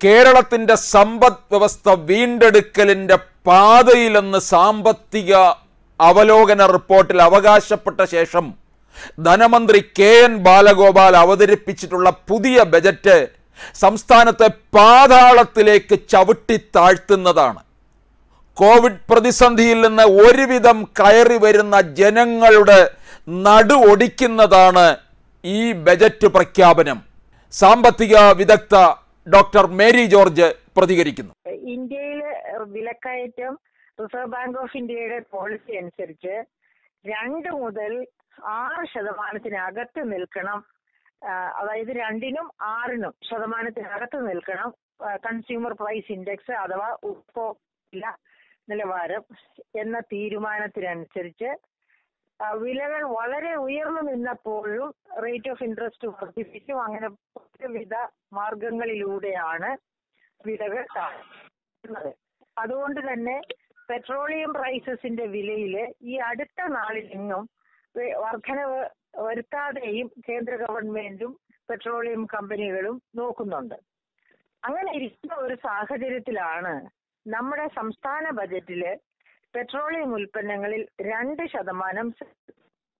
കേരളത്തിന്റെ സമ്പദ് വ്യവസ്ഥ വീണ്ടെടുക്കലിന്റെ പാതയിലെന്ന് സാമ്പത്തിക അവലോകന റിപ്പോർട്ടിൽ അവകാശപ്പെട്ട ശേഷം ധനമന്ത്രി കെ എൻ ബാലഗോപാൽ അവതരിപ്പിച്ചിട്ടുള്ള പുതിയ ബജറ്റ് സംസ്ഥാനത്തെ പാതാളത്തിലേക്ക് ചവിട്ടി താഴ്ത്തുന്നതാണ് കോവിഡ് പ്രതിസന്ധിയിൽ നിന്ന് ഒരുവിധം കയറി വരുന്ന ജനങ്ങളുടെ നടു ഒടിക്കുന്നതാണ് ഈ ബജറ്റ് പ്രഖ്യാപനം സാമ്പത്തിക വിദഗ്ധ ഡോക്ടർ മേരി ജോർജ് പ്രതികരിക്കുന്നു ഇന്ത്യയിലെ വിലക്കയറ്റം റിസർവ് ബാങ്ക് ഓഫ് ഇന്ത്യയുടെ പോളിസി അനുസരിച്ച് രണ്ട് മുതൽ ആറ് ശതമാനത്തിനകത്ത് നിൽക്കണം ആ, അതായത് രണ്ടിനും ആറിനും ശതമാനത്തിനകത്ത് നിൽക്കണം കൺസ്യൂമർ പ്രൈസ് ഇൻഡെക്സ് അഥവാ ഉപഭോക്തൃ നിലവാരം എന്ന തീരുമാനത്തിനനുസരിച്ച് ആ, വിലകൾ വളരെ ഉയർന്നു നിന്നപ്പോഴും റേറ്റ് ഓഫ് ഇൻട്രസ്റ്റ് വർദ്ധിപ്പിച്ചും അങ്ങനെ വിവിധ മാർഗങ്ങളിലൂടെയാണ് വിലകൾ താഴ്ത്തുന്നത് അതുകൊണ്ട് തന്നെ പെട്രോളിയം പ്രൈസസിന്റെ വിലയിൽ ഈ അടുത്ത നാളിലെങ്ങും വെ- വർധനവ് വരുത്താതെയും കേന്ദ്ര ഗവൺമെന്റും പെട്രോളിയം കമ്പനികളും നോക്കുന്നുണ്ട് അങ്ങനെ ഇരിക്കുന്ന ഒരു സാഹചര്യത്തിലാണ് നമ്മുടെ സംസ്ഥാന ബജറ്റില് പെട്രോളിയം ഉൽപ്പന്നങ്ങളിൽ രണ്ട് ശതമാനം സെസ്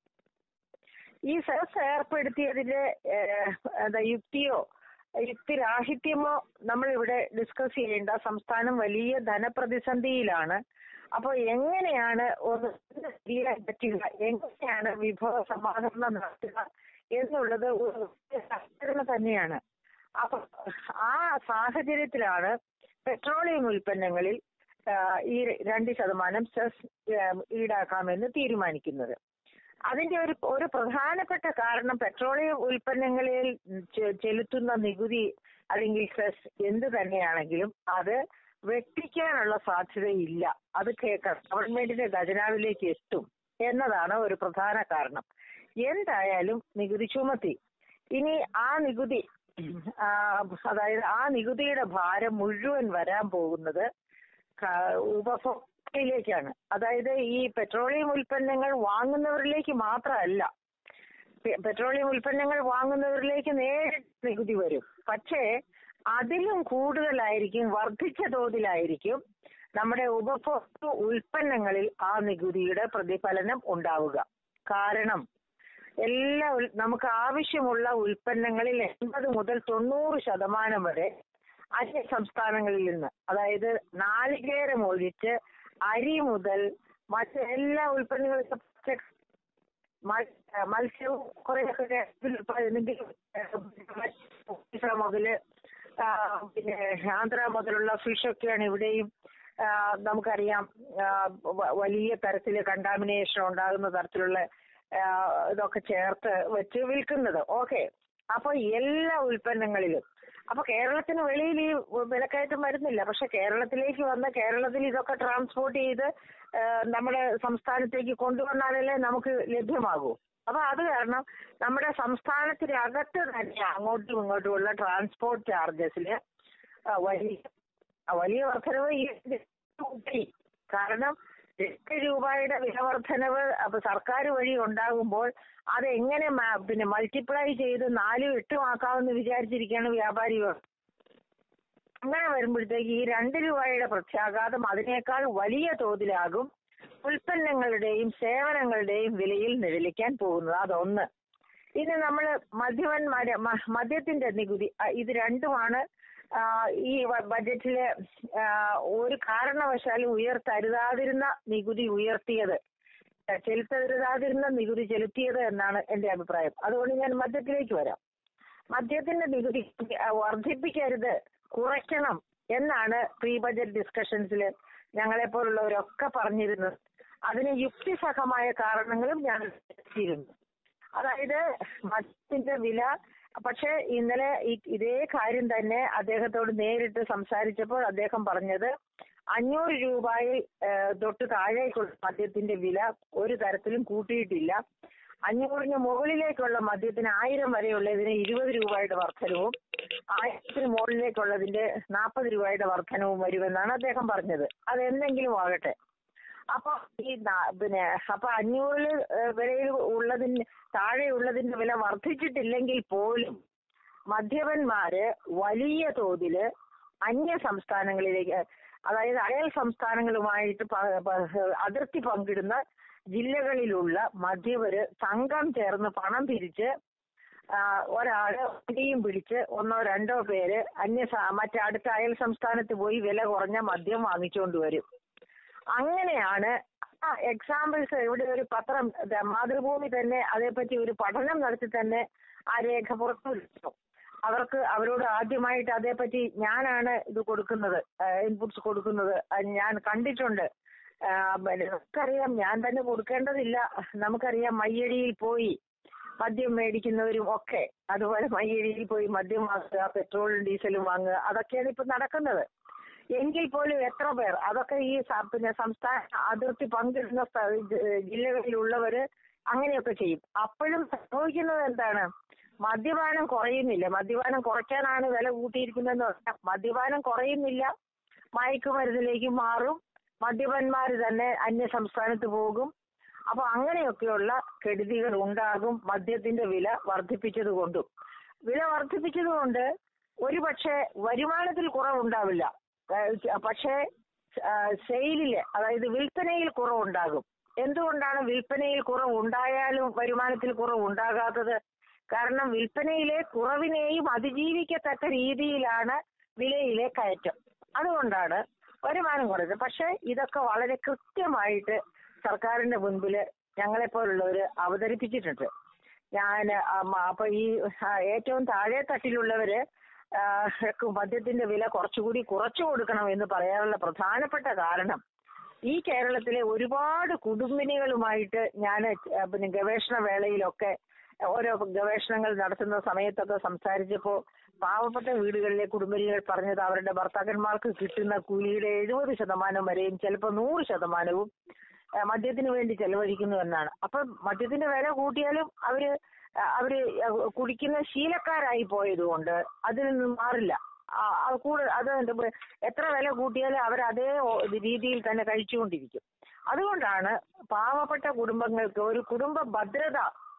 ഈ സെസ് ഏർപ്പെടുത്തിയതിന്റെ ഏഹ്, എന്താ യുക്തിയോ യുക്തിരാഹിത്യമോ നമ്മൾ ഇവിടെ ഡിസ്കസ് ചെയ്യേണ്ട സംസ്ഥാനം വലിയ ധനപ്രതിസന്ധിയിലാണ് അപ്പൊ എങ്ങനെയാണ് ഒന്ന് ചെയ്യാൻ പറ്റുക എങ്ങനെയാണ് വിഭവ സമാഹരണം നടത്തുക എന്നുള്ളത് ഒരു സാഹചര്യം തന്നെയാണ് അപ്പൊ ആ സാഹചര്യത്തിലാണ് പെട്രോളിയം ഉൽപ്പന്നങ്ങളിൽ ആ, ഈ രണ്ട് ശതമാനം സെസ് ആ, ഈടാക്കാമെന്ന് തീരുമാനിക്കുന്നത് അതിന്റെ ഒരു ഒരു പ്രധാനപ്പെട്ട കാരണം പെട്രോളിയം ഉൽപ്പന്നങ്ങളിൽ ചെ- ചെലുത്തുന്ന നികുതി അല്ലെങ്കിൽ സെസ് എന്ത് തന്നെയാണെങ്കിലും അത് വെട്ടിക്കാനുള്ള സാധ്യതയില്ല അത് കേൾക്കാം ഗവൺമെന്റിന്റെ ഖജനാവിലേക്ക് എത്തും എന്നതാണ് ഒരു പ്രധാന കാരണം എന്തായാലും നികുതി ചുമത്തി ഇനി ആ നികുതി ആ, അതായത് ആ നികുതിയുടെ ഭാരം മുഴുവൻ വരാൻ പോകുന്നത് ക- ഉപഭോക്തയിലേക്കാണ് അതായത് ഈ പെട്രോളിയം ഉൽപ്പന്നങ്ങൾ വാങ്ങുന്നവരിലേക്ക് മാത്രമല്ല പെ- പെട്രോളിയം ഉൽപ്പന്നങ്ങൾ വാങ്ങുന്നവരിലേക്ക് നേരിട്ട് നികുതി വരും പക്ഷേ അതിലും കൂടുതലായിരിക്കും വർദ്ധിച്ച തോതിലായിരിക്കും നമ്മുടെ ഉപഭോക്തൃ ഉൽപ്പന്നങ്ങളിൽ ആ നികുതിയുടെ പ്രതിഫലനം ഉണ്ടാവുക കാരണം എല്ലാ ഉൽ- നമുക്ക് ആവശ്യമുള്ള ഉൽപ്പന്നങ്ങളിൽ എൺപത് മുതൽ തൊണ്ണൂറ് ശതമാനം വരെ അന്യ സംസ്ഥാനങ്ങളിൽ നിന്ന് അതായത് നാളികേരം ഒഴിച്ച് അരി മുതൽ മറ്റ് എല്ലാ ഉൽപ്പന്നങ്ങളും പച്ച- മ- മത്സ്യവും കുറേയൊക്കെ എന്തെങ്കിലും ഒറീസ മുതല് ആ, പിന്നെ ആന്ധ്ര മുതലുള്ള ഫിഷൊക്കെയാണ് ഇവിടെയും ആ, നമുക്കറിയാം ആ, വ- വലിയ തരത്തില് കണ്ടാമിനേഷൻ ഉണ്ടാകുന്ന തരത്തിലുള്ള ആ, ഇതൊക്കെ ചേർത്ത് വെച്ച് വിൽക്കുന്നത് ഓക്കെ അപ്പൊ എല്ലാ ഉൽപ്പന്നങ്ങളിലും അപ്പൊ കേരളത്തിന് വെളിയിൽ ഈ വിലക്കയറ്റം വരുന്നില്ല പക്ഷെ കേരളത്തിലേക്ക് വന്ന് കേരളത്തിൽ ഇതൊക്കെ ട്രാൻസ്പോർട്ട് ചെയ്ത് ആ, നമ്മുടെ സംസ്ഥാനത്തേക്ക് കൊണ്ടുവന്നാലല്ലേ നമുക്ക് ലഭ്യമാകൂ അപ്പൊ അത് കാരണം നമ്മുടെ സംസ്ഥാനത്തിനകത്ത് തന്നെ അങ്ങോട്ടും ഇങ്ങോട്ടുമുള്ള ട്രാൻസ്പോർട്ട് ചാർജസില് വലിയ ആ, വലിയ വർധനവ് ഈ കൂട്ടി കാരണം എട്ട് രൂപയുടെ വില വർധനവ് അപ്പൊ സർക്കാർ വഴി ഉണ്ടാകുമ്പോൾ അത് എങ്ങനെ മ- പിന്നെ മൾട്ടിപ്ലൈ ചെയ്ത് നാലും എട്ടും ആക്കാമെന്ന് വിചാരിച്ചിരിക്കുകയാണ് വ്യാപാരികൾ അങ്ങനെ വരുമ്പോഴത്തേക്ക് ഈ രണ്ട് രൂപയുടെ പ്രത്യാഘാതം അതിനേക്കാൾ വലിയ തോതിലാകും ഉൽപ്പന്നങ്ങളുടെയും സേവനങ്ങളുടെയും വിലയിൽ നിഴലിക്കാൻ പോകുന്നത് അതൊന്ന് ഇനി നമ്മൾ മദ്യവന്മാര് മ- മദ്യത്തിന്റെ നികുതി ആ, ഇത് രണ്ടുമാണ് ആ, ഈ വ- ബജറ്റില് ആ, ഒരു കാരണവശാലും ഉയർത്തരുതാതിരുന്ന നികുതി ഉയർത്തിയത് ചെലുത്തരുതാതിരുന്ന നികുതി ചെലുത്തിയത് എന്നാണ് എന്റെ അഭിപ്രായം അതുകൊണ്ട് ഞാൻ മദ്യത്തിലേക്ക് വരാം മദ്യത്തിന്റെ നികുതി ആ, വർദ്ധിപ്പിക്കരുത് കുറയ്ക്കണം എന്നാണ് പ്രീ ബജറ്റ് ഡിസ്കഷൻസിൽ ഞങ്ങളെ പോലുള്ളവരൊക്കെ പറഞ്ഞിരുന്നത് അതിന് യുക്തിസഹമായ കാരണങ്ങളും ഞാൻ ചെയ്തിരുന്നു അതായത് മദ്യത്തിന്റെ വില പക്ഷെ ഇന്നലെ ഈ- ഇതേ കാര്യം തന്നെ അദ്ദേഹത്തോട് നേരിട്ട് സംസാരിച്ചപ്പോൾ അദ്ദേഹം പറഞ്ഞത് അഞ്ഞൂറ് രൂപയിൽ ഏഹ്, തൊട്ട് താഴേക്കുള്ള മദ്യത്തിന്റെ വില ഒരു തരത്തിലും കൂട്ടിയിട്ടില്ല അഞ്ഞൂറിന് മുകളിലേക്കുള്ള മദ്യത്തിന് ആയിരം വരെയുള്ളതിന് ഇരുപത് രൂപയുടെ വർധനവും ആയിരത്തിന് മുകളിലേക്കുള്ളതിന്റെ നാൽപ്പത് രൂപയുടെ വർധനവും വരുമെന്നാണ് അദ്ദേഹം പറഞ്ഞത് അത് എന്തെങ്കിലും ആകട്ടെ അപ്പൊ ഈ നാ- പിന്നെ അപ്പൊ അഞ്ഞൂറിൽ വിലയിൽ ഉള്ളതിന് താഴെയുള്ളതിന്റെ വില വർദ്ധിച്ചിട്ടില്ലെങ്കിൽ പോലും മദ്യപന്മാര് വലിയ തോതില് അന്യ സംസ്ഥാനങ്ങളിലേക്ക് അതായത് അയൽ സംസ്ഥാനങ്ങളുമായിട്ട് പ- പ- അതിർത്തി പങ്കിടുന്ന ജില്ലകളിലുള്ള മദ്യപര് സംഘം ചേർന്ന് പണം പിരിച്ച് ആ, ഒരാള് വണ്ടിയും പിടിച്ച് ഒന്നോ രണ്ടോ പേര് അന്യ സ- മറ്റേ അടുത്ത അയൽ സംസ്ഥാനത്ത് പോയി വില കുറഞ്ഞ മദ്യം വാങ്ങിച്ചുകൊണ്ട് വരും അങ്ങനെയാണ് ആ എക്സാമ്പിൾസ് ഇവിടെ ഒരു പത്രം ദ- മാതൃഭൂമി തന്നെ അതേപ്പറ്റി ഒരു പഠനം നടത്തി തന്നെ ആ രേഖ പുറത്തുവിട്ടു അവർക്ക് അവരോട് ആദ്യമായിട്ട് അതേപ്പറ്റി ഞാനാണ് ഇത് കൊടുക്കുന്നത് ഇൻപുട്സ് കൊടുക്കുന്നത് അത് ഞാൻ കണ്ടിട്ടുണ്ട് ആ, പിന്നെ നമുക്കറിയാം ഞാൻ തന്നെ കൊടുക്കേണ്ടതില്ല നമുക്കറിയാം മയ്യടിയിൽ പോയി മദ്യം മേടിക്കുന്നവരും ഒക്കെ അതുപോലെ മയ്യടിയിൽ പോയി മദ്യം വാങ്ങുക പെട്രോളും ഡീസലും വാങ്ങുക അതൊക്കെയാണ് ഇപ്പൊ നടക്കുന്നത് എങ്കിൽ പോലും എത്ര പേർ അതൊക്കെ ഈ സ- പിന്നെ സംസ്ഥാന അതിർത്തി പങ്കിടുന്ന സ്ഥ- ജ- ജില്ലകളിലുള്ളവര് അങ്ങനെയൊക്കെ ചെയ്യും അപ്പോഴും സംഭവിക്കുന്നത് എന്താണ് മദ്യപാനം കുറയുന്നില്ല മദ്യപാനം കുറയ്ക്കാനാണ് വില കൂട്ടിയിരിക്കുന്നതെന്ന് പറഞ്ഞാൽ മദ്യപാനം കുറയുന്നില്ല മയക്കുമരുന്നിലേക്ക് മാറും മദ്യപന്മാർ തന്നെ അന്യ സംസ്ഥാനത്ത് പോകും അപ്പൊ അങ്ങനെയൊക്കെയുള്ള കെടുതികൾ ഉണ്ടാകും മദ്യത്തിന്റെ വില വർദ്ധിപ്പിച്ചത് കൊണ്ടും വില വർദ്ധിപ്പിച്ചത് കൊണ്ട് ഒരു പക്ഷേ വരുമാനത്തിൽ കുറവുണ്ടാവില്ല ഏഹ് പക്ഷേ സെയിലില് അതായത് വിൽപ്പനയിൽ കുറവുണ്ടാകും എന്തുകൊണ്ടാണ് വിൽപ്പനയിൽ കുറവ് ഉണ്ടായാലും വരുമാനത്തിൽ കുറവ് ഉണ്ടാകാത്തത് കാരണം വിൽപ്പനയിലെ കുറവിനെയും അതിജീവിക്കത്തക്ക രീതിയിലാണ് വിലയിലെ കയറ്റം അതുകൊണ്ടാണ് വരുമാനം കുറഞ്ഞത് പക്ഷെ ഇതൊക്കെ വളരെ കൃത്യമായിട്ട് സർക്കാരിന്റെ മുൻപിൽ ഞങ്ങളെപ്പോലുള്ളവര് അവതരിപ്പിച്ചിട്ടുണ്ട് ഞാൻ അപ്പൊ ഈ ആ, ഏറ്റവും താഴെ തട്ടിലുള്ളവര് ആ, ക്ക് മദ്യത്തിന്റെ വില കുറച്ചുകൂടി കുറച്ചു കൊടുക്കണം എന്ന് പറയാനുള്ള പ്രധാനപ്പെട്ട കാരണം ഈ കേരളത്തിലെ ഒരുപാട് കുടുംബിനികളുമായിട്ട് ഞാൻ പിന്നെ ഗവേഷണ വേളയിലൊക്കെ ഓരോ ഗവേഷണങ്ങൾ നടത്തുന്ന സമയത്തൊക്കെ സംസാരിച്ചപ്പോ പാവപ്പെട്ട വീടുകളിലെ കുടുംബിനികൾ പറഞ്ഞത് അവരുടെ ഭർത്താക്കന്മാർക്ക് കിട്ടുന്ന കൂലിയുടെ എഴുപത് ശതമാനം വരെയും ചിലപ്പോൾ നൂറ് ശതമാനവും ആ, മദ്യത്തിന് വേണ്ടി ചെലവഴിക്കുന്നു എന്നാണ് അപ്പൊ മദ്യത്തിന്റെ വില കൂട്ടിയാലും അവര് ആ, അവര് കുടിക്കുന്ന ശീലക്കാരായി പോയതുകൊണ്ട് അതിൽ നിന്ന് മാറില്ല ആ, അത് കൂടുതൽ അത് എന്ത് പ- എത്ര വില കൂട്ടിയാലും അവർ അതേ ഓ- രീതിയിൽ തന്നെ കഴിച്ചുകൊണ്ടിരിക്കും അതുകൊണ്ടാണ് പാവപ്പെട്ട കുടുംബങ്ങൾക്ക് ഒരു കുടുംബ ഭദ്രത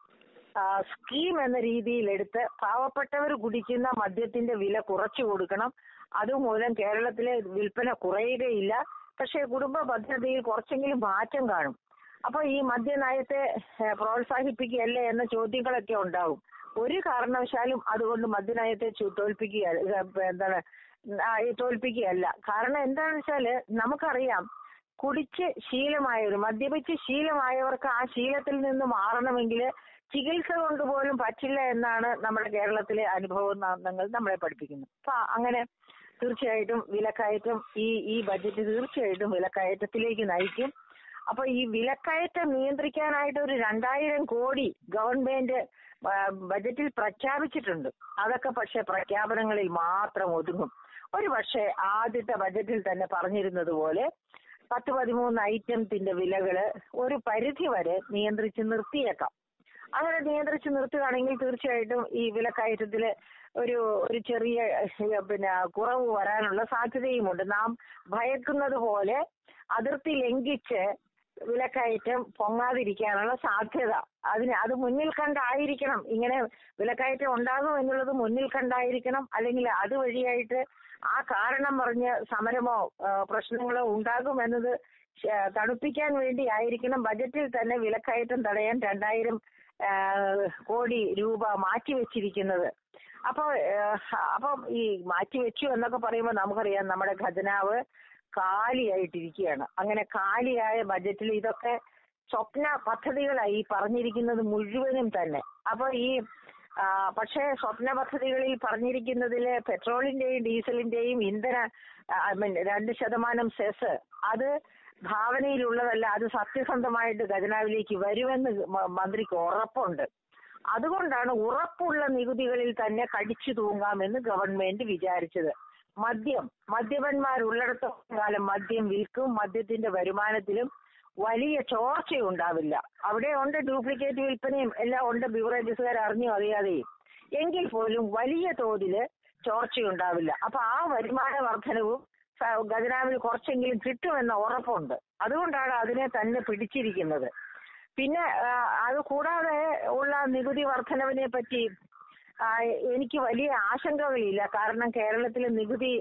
ആ, സ്കീം എന്ന രീതിയിൽ എടുത്ത് പാവപ്പെട്ടവർ കുടിക്കുന്ന മദ്യത്തിന്റെ വില കുറച്ചു കൊടുക്കണം അതുമൂലം കേരളത്തിലെ വിൽപ്പന കുറയുകയില്ല പക്ഷേ കുടുംബ ഭദ്രതയിൽ കുറച്ചെങ്കിലും മാറ്റം കാണും അപ്പൊ ഈ മദ്യനയത്തെ ഏഹ്, പ്രോത്സാഹിപ്പിക്കുകയല്ലേ എന്ന ചോദ്യങ്ങളൊക്കെ ഉണ്ടാവും ഒരു കാരണവശാലും അതുകൊണ്ട് മദ്യനയത്തെ ചു- തോൽപ്പിക്കുക ഏഹ്, എന്താണ് ആ, ഈ തോൽപ്പിക്കുകയല്ല കാരണം എന്താണെന്ന് വെച്ചാല് നമുക്കറിയാം കുടിച്ച് ശീലമായവർ മദ്യപിച്ച് ശീലമായവർക്ക് ആ ശീലത്തിൽ നിന്ന് മാറണമെങ്കിൽ ചികിത്സ കൊണ്ട് പോലും പറ്റില്ല എന്നാണ് നമ്മുടെ കേരളത്തിലെ അനുഭവം ഞങ്ങൾ നമ്മളെ പഠിപ്പിക്കുന്നത് അപ്പൊ അങ്ങനെ തീർച്ചയായിട്ടും വിലക്കയറ്റം ഈ ഈ ബജറ്റ് തീർച്ചയായിട്ടും വിലക്കയറ്റത്തിലേക്ക് നയിക്കും അപ്പൊ ഈ വിലക്കയറ്റം നിയന്ത്രിക്കാനായിട്ട് ഒരു രണ്ടായിരം കോടി ഗവൺമെന്റ് ആ, ബജറ്റിൽ പ്രഖ്യാപിച്ചിട്ടുണ്ട് അതൊക്കെ പക്ഷെ പ്രഖ്യാപനങ്ങളിൽ മാത്രം ഒതുങ്ങും ഒരു പക്ഷേ ആദ്യത്തെ ബജറ്റിൽ തന്നെ പറഞ്ഞിരുന്നത് പോലെ പത്ത് പതിമൂന്ന് ഐറ്റത്തിന്റെ വിലകള് ഒരു പരിധി വരെ നിയന്ത്രിച്ച് നിർത്തിയേക്കാം അങ്ങനെ നിയന്ത്രിച്ച് നിർത്തുകയാണെങ്കിൽ തീർച്ചയായിട്ടും ഈ വിലക്കയറ്റത്തില് ഒരു ഒരു ചെറിയ ഏഹ്, പിന്നെ കുറവ് വരാനുള്ള സാധ്യതയുമുണ്ട് നാം ഭയക്കുന്നത് പോലെ അതിർത്തി ലംഘിച്ച് വിലക്കയറ്റം പൊങ്ങാതിരിക്കാനുള്ള സാധ്യത അതിന് അത് മുന്നിൽ കണ്ടായിരിക്കണം ഇങ്ങനെ വിലക്കയറ്റം ഉണ്ടാകും എന്നുള്ളത് മുന്നിൽ കണ്ടായിരിക്കണം അല്ലെങ്കിൽ അതുവഴിയായിട്ട് ആ കാരണം പറഞ്ഞ് സമരമോ ആ, പ്രശ്നങ്ങളോ ഉണ്ടാകും എന്നത് ശ- തണുപ്പിക്കാൻ വേണ്ടി ആയിരിക്കണം ബജറ്റിൽ തന്നെ വിലക്കയറ്റം തടയാൻ രണ്ടായിരം ആ, കോടി രൂപ മാറ്റിവെച്ചിരിക്കുന്നത് അപ്പൊ അപ്പൊ ഈ മാറ്റിവെച്ചു എന്നൊക്കെ പറയുമ്പോൾ നമുക്കറിയാം നമ്മുടെ ഖജനാവ് കാലിയായിട്ടിരിക്കുകയാണ് അങ്ങനെ കാലിയായ ബജറ്റിൽ ഇതൊക്കെ സ്വപ്ന പദ്ധതികളായി പറഞ്ഞിരിക്കുന്നത് മുഴുവനും തന്നെ അപ്പൊ ഈ ആ, പക്ഷേ സ്വപ്ന പദ്ധതികളിൽ പറഞ്ഞിരിക്കുന്നതില് പെട്രോളിന്റെയും ഡീസലിന്റെയും ഇന്ധന ആ, I mean, രണ്ട് ശതമാനം സെസ് അത് ഭാവനയിലുള്ളതല്ല അത് സത്യസന്ധമായിട്ട് ഖജനാവിലേക്ക് വരുമെന്ന് മ- മന്ത്രിക്ക് ഉറപ്പുണ്ട് അതുകൊണ്ടാണ് ഉറപ്പുള്ള നികുതികളിൽ തന്നെ കടിച്ചു തൂങ്ങാമെന്ന് ഗവൺമെന്റ് വിചാരിച്ചത് മദ്യം മദ്യപന്മാരുള്ളിടത്തോളം കാലം മദ്യം വിൽക്കും മദ്യത്തിന്റെ വരുമാനത്തിലും വലിയ ചോർച്ചയുണ്ടാവില്ല അവിടെ ഉണ്ട് ഡ്യൂപ്ലിക്കേറ്റ് വിൽപ്പനയും എല്ലാം ഉണ്ട് ബിവറേജസുകാർ അറിഞ്ഞു അറിയാതെയും എങ്കിൽ പോലും വലിയ തോതില് ചോർച്ചയുണ്ടാവില്ല അപ്പൊ ആ വരുമാന വർധനവും സ- ഖജനാവിൽ കുറച്ചെങ്കിലും കിട്ടുമെന്ന ഉറപ്പുണ്ട് അതുകൊണ്ടാണ് അതിനെ തന്നെ പിടിച്ചിരിക്കുന്നത് പിന്നെ ആ, അത് കൂടാതെ ഉള്ള നികുതി വർധനവിനെ പറ്റി ആ, എനിക്ക് വലിയ ആശങ്കകളില്ല കാരണം കേരളത്തിലെ നികുതി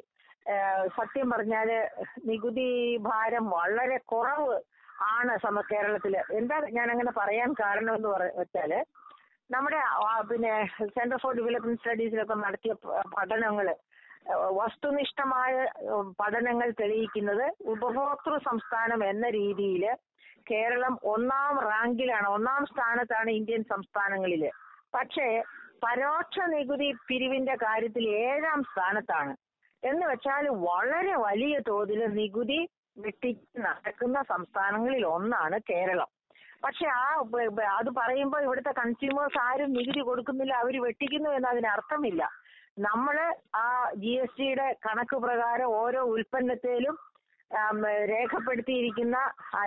ഏഹ് സത്യം പറഞ്ഞാല് നികുതി ഭാരം വളരെ കുറവ് ആണ് സമ കേരളത്തില് എന്താ ഞാൻ അങ്ങനെ പറയാൻ കാരണം എന്ന് പറ വെച്ചാല് നമ്മുടെ ആ, പിന്നെ സെന്റർ ഫോർ ഡെവലപ്മെന്റ് സ്റ്റഡീസിലൊക്കെ നടത്തിയ പ- പഠനങ്ങള് ഏഹ് വസ്തുനിഷ്ഠമായ ഏഹ് പഠനങ്ങൾ തെളിയിക്കുന്നത് ഉപഭോക്തൃ സംസ്ഥാനം എന്ന രീതിയിൽ കേരളം ഒന്നാം റാങ്കിലാണ് ഒന്നാം സ്ഥാനത്താണ് ഇന്ത്യൻ സംസ്ഥാനങ്ങളില് പക്ഷേ പരോക്ഷ നികുതി പിരിവിന്റെ കാര്യത്തിൽ ഏഴാം സ്ഥാനത്താണ് എന്ന് വെച്ചാൽ വളരെ വലിയ തോതിൽ നികുതി വെട്ടി നടക്കുന്ന സംസ്ഥാനങ്ങളിൽ ഒന്നാണ് കേരളം പക്ഷെ ആ ബ- ബ- അത് പറയുമ്പോൾ ഇവിടുത്തെ കൺസ്യൂമേഴ്സ് ആരും നികുതി കൊടുക്കുന്നില്ല അവർ വെട്ടിക്കുന്നു എന്ന് അതിന് അർത്ഥമില്ല നമ്മള് ആ ജി എസ് ടിയുടെ കണക്ക് പ്രകാരം ഓരോ ഉൽപ്പന്നത്തിലും ആം, രേഖപ്പെടുത്തിയിരിക്കുന്ന ആ,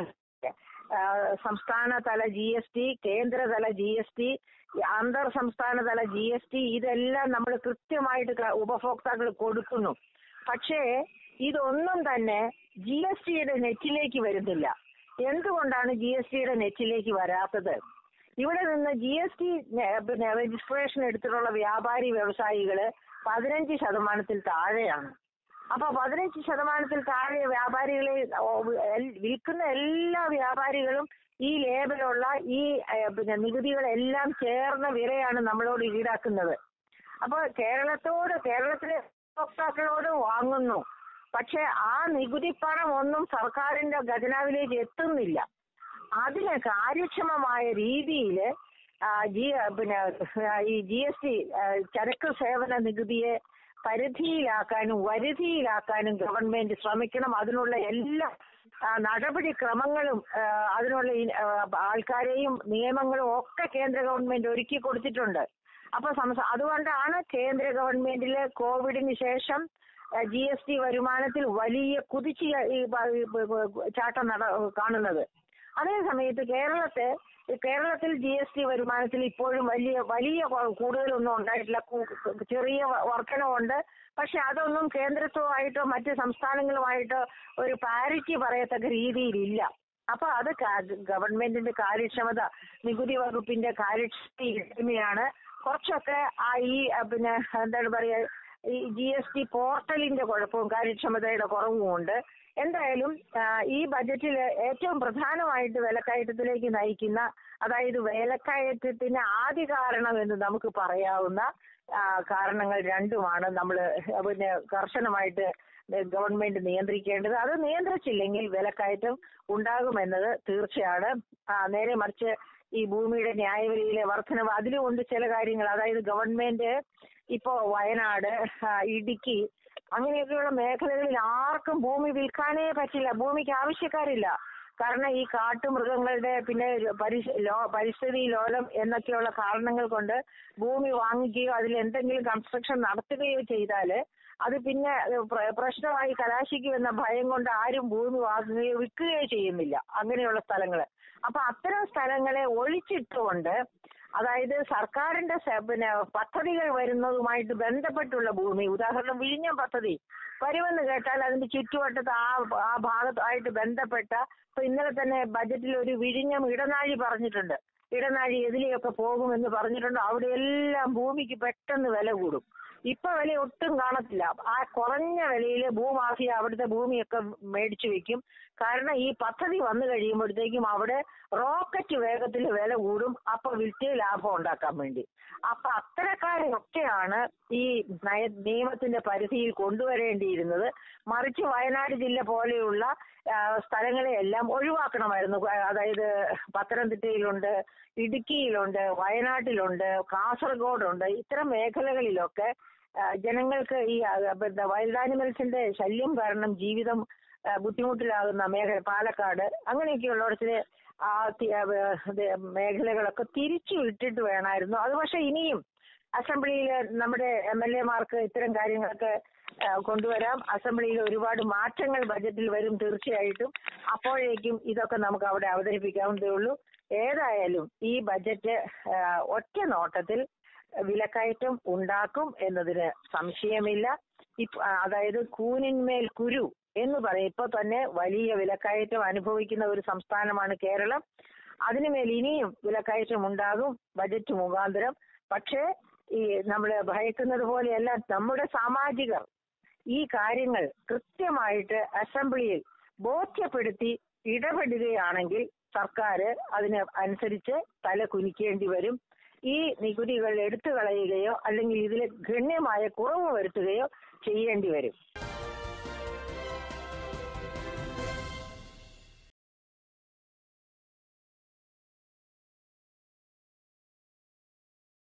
ആ, സംസ്ഥാന തല ജി എസ് ടി കേന്ദ്രതല ജി എസ് ടി അന്തർ സംസ്ഥാന തല ജി എസ് ടി ഇതെല്ലാം നമ്മൾ കൃത്യമായിട്ട് ക- ഉപഭോക്താക്കൾ കൊടുക്കുന്നു പക്ഷേ ഇതൊന്നും തന്നെ ജി എസ് ടിയുടെ നെറ്റിലേക്ക് വരുന്നില്ല എന്തുകൊണ്ടാണ് ജി എസ് ടിയുടെ നെറ്റിലേക്ക് വരാത്തത് ഇവിടെ നിന്ന് ജി എസ് ടി പിന്നെ രജിസ്ട്രേഷൻ എടുത്തിട്ടുള്ള വ്യാപാരി വ്യവസായികള് പതിനഞ്ച് ശതമാനത്തിൽ താഴെയാണ് അപ്പൊ പതിനഞ്ച് ശതമാനത്തിൽ താഴെ വ്യാപാരികളെ ഓ, എൽ- വിൽക്കുന്ന എല്ലാ വ്യാപാരികളും ഈ ലേബലുള്ള ഈ ഏ, പിന്നെ നികുതികളെല്ലാം ചേർന്ന വിലയാണ് നമ്മളോട് ഈടാക്കുന്നത് അപ്പൊ കേരളത്തോട് കേരളത്തിലെ ഉപഭോക്താക്കളോട് വാങ്ങുന്നു പക്ഷെ ആ നികുതി പണം ഒന്നും സർക്കാരിന്റെ ഖജനാവിലേക്ക് എത്തുന്നില്ല അതിന് കാര്യക്ഷമമായ രീതിയിൽ ജി പിന്നെ ആ, ഈ ജി എസ് ടി ചരക്ക് സേവന നികുതിയെ പരിധിയിലാക്കാനും വരുതിയിലാക്കാനും ഗവൺമെന്റ് ശ്രമിക്കണം അതിനുള്ള എല്ലാ ആ, നടപടിക്രമങ്ങളും ആ, അതിനുള്ള ഈ, ആ, ആൾക്കാരെയും നിയമങ്ങളും ഒക്കെ കേന്ദ്ര ഗവൺമെന്റ് ഒരുക്കി കൊടുത്തിട്ടുണ്ട് അപ്പൊ സംസ- അതുകൊണ്ടാണ് കേന്ദ്ര ഗവൺമെന്റില് കോവിഡിന് ശേഷം ജി എസ് ടി വരുമാനത്തിൽ വലിയ കുതിച്ച് ഈ പ- ഈ പ- പ- ചാട്ടം നട കാണുന്നത് അതേ സമയത്ത് കേരളത്തെ കേരളത്തിൽ ജി എസ് ടി വരുമാനത്തിൽ ഇപ്പോഴും വലിയ വലിയ കൊ- കൂടുതലൊന്നും ഉണ്ടായിട്ടില്ല കു- ചെറിയ വ- വർധനവുണ്ട് പക്ഷെ അതൊന്നും കേന്ദ്രത്വമായിട്ടോ മറ്റ് സംസ്ഥാനങ്ങളുമായിട്ടോ ഒരു പാരിറ്റി പറയത്തക്ക രീതിയിലില്ല അപ്പൊ അത് ക- ഗവൺമെന്റിന്റെ കാര്യക്ഷമത നികുതി വകുപ്പിന്റെ കാര്യക്ഷമതയാണ് കുറച്ചൊക്കെ ആ ഈ ആ, പിന്നെ എന്താണ് പറയാ ഈ ജി എസ് ടി പോർട്ടലിന്റെ കുഴപ്പവും കാര്യക്ഷമതയുടെ കുറവുമുണ്ട് എന്തായാലും ആ, ഈ ബജറ്റിൽ ഏറ്റവും പ്രധാനമായിട്ട് വിലക്കയറ്റത്തിലേക്ക് നയിക്കുന്ന അതായത് വിലക്കയറ്റത്തിന് ആദ്യ കാരണം എന്ന് നമുക്ക് പറയാവുന്ന ആ, കാരണങ്ങൾ രണ്ടുമാണ് നമ്മൾ പിന്നെ കർശനമായിട്ട് ഗവൺമെന്റ് നിയന്ത്രിക്കേണ്ടത് അത് നിയന്ത്രിച്ചില്ലെങ്കിൽ വിലക്കയറ്റം ഉണ്ടാകുമെന്നത് തീർച്ചയാണ് ആ, നേരെ മറിച്ച് ഈ ഭൂമിയുടെ ന്യായവിലയിലെ വർധനവ് അതിലുമുണ്ട് ചില കാര്യങ്ങൾ അതായത് ഗവൺമെന്റ് ഇപ്പോ വയനാട് ആ, ഇടുക്കി അങ്ങനെയൊക്കെയുള്ള മേഖലകളിൽ ആർക്കും ഭൂമി വിൽക്കാനേ പറ്റില്ല ഭൂമിക്ക് ആവശ്യക്കാരില്ല കാരണം ഈ കാട്ടുമൃഗങ്ങളുടെ പിന്നെ പരിസ്ഥ ലോ- പരിസ്ഥിതി ലോലം എന്നൊക്കെയുള്ള കാരണങ്ങൾ കൊണ്ട് ഭൂമി വാങ്ങിക്കുകയോ അതിൽ എന്തെങ്കിലും കൺസ്ട്രക്ഷൻ നടത്തുകയോ ചെയ്താല് അത് പിന്നെ പ്ര- പ്രശ്നമായി കലാശിക്കുമെന്ന ഭയം കൊണ്ട് ആരും ഭൂമി വാങ്ങുകയോ വിൽക്കുകയോ ചെയ്യുന്നില്ല അങ്ങനെയുള്ള സ്ഥലങ്ങള് അപ്പൊ അത്തരം സ്ഥലങ്ങളെ ഒഴിച്ചിട്ടുകൊണ്ട് അതായത് സർക്കാരിന്റെ സ- പിന്നെ പദ്ധതികൾ വരുന്നതുമായിട്ട് ബന്ധപ്പെട്ടുള്ള ഭൂമി ഉദാഹരണം വിഴിഞ്ഞം പദ്ധതി വരുമെന്ന് കേട്ടാൽ അതിന്റെ ചുറ്റുവട്ടത്ത് ആ ആ ഭാഗത്തായിട്ട് ബന്ധപ്പെട്ട ഇപ്പൊ ഇന്നലെ തന്നെ ബജറ്റിൽ ഒരു വിഴിഞ്ഞം ഇടനാഴി പറഞ്ഞിട്ടുണ്ട് ഇടനാഴി എതിലെയൊക്കെ പോകുമെന്ന് പറഞ്ഞിട്ടുണ്ട് അവിടെ എല്ലാം ഭൂമിക്ക് പെട്ടെന്ന് വില കൂടും ഇപ്പൊ വില ഒട്ടും കാണത്തില്ല ആ കുറഞ്ഞ വിലയിൽ ഭൂമാഫിയ അവിടുത്തെ ഭൂമിയൊക്കെ മേടിച്ചു വെക്കും കാരണം ഈ പദ്ധതി വന്നു കഴിയുമ്പോഴത്തേക്കും അവിടെ റോക്കറ്റ് വേഗത്തിൽ വില കൂടും അപ്പൊ വിറ്റ് ലാഭം ഉണ്ടാക്കാൻ വേണ്ടി അപ്പൊ അത്തരക്കാരെയൊക്കെയാണ് ഈ നയ നിയമത്തിന്റെ പരിധിയിൽ കൊണ്ടുവരേണ്ടിയിരുന്നത് മറിച്ച് വയനാട് ജില്ല പോലെയുള്ള ആ, സ്ഥലങ്ങളെയെല്ലാം ഒഴിവാക്കണമായിരുന്നു അതായത് പത്തനംതിട്ടയിലുണ്ട് ഇടുക്കിയിലുണ്ട് വയനാട്ടിലുണ്ട് കാസർഗോഡുണ്ട് ഇത്തരം മേഖലകളിലൊക്കെ ആ, ജനങ്ങൾക്ക് ഈ ആ, പിന്നെ വൈൽഡ് ആനിമൽസിന്റെ ശല്യം കാരണം ജീവിതം ആ, ബുദ്ധിമുട്ടിലാകുന്ന മേഖല പാലക്കാട് അങ്ങനെയൊക്കെയുള്ളിടത്തില് ആ തി- ആ, വേ- ഇത് മേഖലകളൊക്കെ തിരിച്ചു വിട്ടിട്ട് വേണമായിരുന്നു അത് പക്ഷെ ഇനിയും അസംബ്ലിയിൽ നമ്മുടെ എം എൽ എമാർക്ക് ഇത്തരം കാര്യങ്ങളൊക്കെ ആ, കൊണ്ടുവരാം അസംബ്ലിയിൽ ഒരുപാട് മാറ്റങ്ങൾ ബജറ്റിൽ വരും തീർച്ചയായിട്ടും അപ്പോഴേക്കും ഇതൊക്കെ നമുക്ക് അവിടെ അവതരിപ്പിക്കാവുന്നതേ ഉള്ളൂ ഏതായാലും ഈ ബജറ്റ് ആ, ഒറ്റ നോട്ടത്തിൽ വിലക്കയറ്റം ഉണ്ടാക്കും എന്നതിന് സംശയമില്ല ഇപ്പ- ആ, അതായത് കൂനിന്മേൽ കുരു എന്ന് പറയും ഇപ്പൊ തന്നെ വലിയ വിലക്കയറ്റം അനുഭവിക്കുന്ന ഒരു സംസ്ഥാനമാണ് കേരളം അതിനുമേൽ ഇനിയും വിലക്കയറ്റം ഉണ്ടാകും ബജറ്റ് മുഖാന്തരം പക്ഷേ ഈ നമ്മൾ ഭയക്കുന്നത് പോലെയല്ല നമ്മുടെ സാമാജികർ ഈ കാര്യങ്ങൾ കൃത്യമായിട്ട് അസംബ്ലിയിൽ ബോധ്യപ്പെടുത്തി ഇടപെടുകയാണെങ്കിൽ സർക്കാർ അതിന് അനുസരിച്ച് തല കുനിക്കേണ്ടി വരും ഈ നികുതികൾ എടുത്തു കളയുകയോ അല്ലെങ്കിൽ ഇതിൽ ഗണ്യമായ കുറവ് വരുത്തുകയോ ചെയ്യേണ്ടി വരും